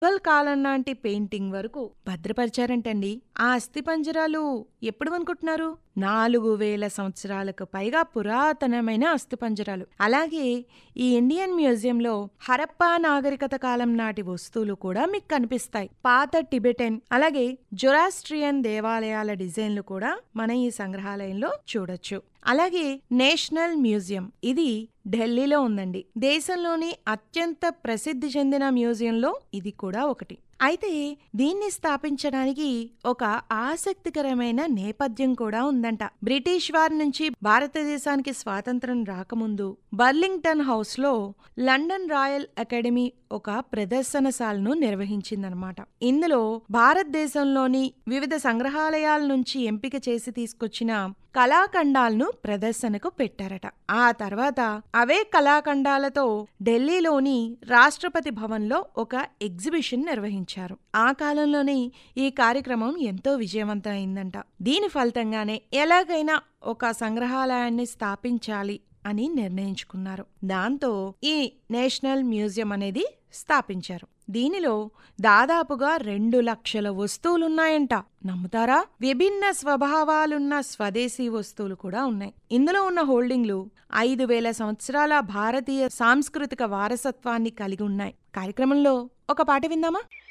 ముఘల్ కాలం నాటి పెయింటింగ్ వరకు భద్రపరిచారంటండి ఆ అస్థిపంజరాలు ఎప్పుడు అనుకుంటున్నారు నాలుగు వేల సంవత్సరాలకు పైగా పురాతనమైన అస్థిపంజరాలు అలాగే ఈ ఇండియన్ మ్యూజియంలో హరప్పా నాగరికత కాలం నాటి వస్తువులు కూడా మీకు కనిపిస్తాయి పాత టిబెటన్ అలాగే జొరాస్ట్రియన్ దేవాలయాల డిజైన్లు కూడా మన ఈ సంగ్రహాలయంలో చూడొచ్చు అలాగే నేషనల్ మ్యూజియం ఇది ఢిల్లీలో ఉందండి దేశంలోని అత్యంత ప్రసిద్ధి చెందిన మ్యూజియంలో ఇది కూడా ఒకటి అయితే దీన్ని స్థాపించడానికి ఒక ఆసక్తికరమైన నేపథ్యం కూడా ఉందంట బ్రిటిష్ వారి నుంచి భారతదేశానికి స్వాతంత్రం రాకముందు బర్లింగ్టన్ హౌస్ లో లండన్ రాయల్ అకాడమీ ఒక ప్రదర్శనశాలను నిర్వహించిందనమాట ఇందులో భారతదేశంలోని వివిధ సంగ్రహాలయాల నుంచి ఎంపిక చేసి తీసుకొచ్చిన కళాఖండాలను ప్రదర్శనకు పెట్టారట ఆ తర్వాత అవే కళాఖండాలతో ఢిల్లీలోని రాష్ట్రపతి భవన్లో ఒక ఎగ్జిబిషన్ నిర్వహించారు ఆ కాలంలోనే ఈ కార్యక్రమం ఎంతో విజయవంతం అయిందంట దీని ఫలితంగానే ఎలాగైనా ఒక సంగ్రహాలయాన్ని స్థాపించాలి అని నిర్ణయించుకున్నారు దాంతో ఈ నేషనల్ మ్యూజియం అనేది స్థాపించారు దీనిలో దాదాపుగా రెండు లక్షల వస్తువులున్నాయంట నమ్ముతారా విభిన్న స్వభావాలున్న స్వదేశీ వస్తువులు కూడా ఉన్నాయి ఇందులో ఉన్న హోల్డింగ్లు ఐదు వేల సంవత్సరాల భారతీయ సాంస్కృతిక వారసత్వాన్ని కలిగి ఉన్నాయి కార్యక్రమంలో ఒక పాట విందామా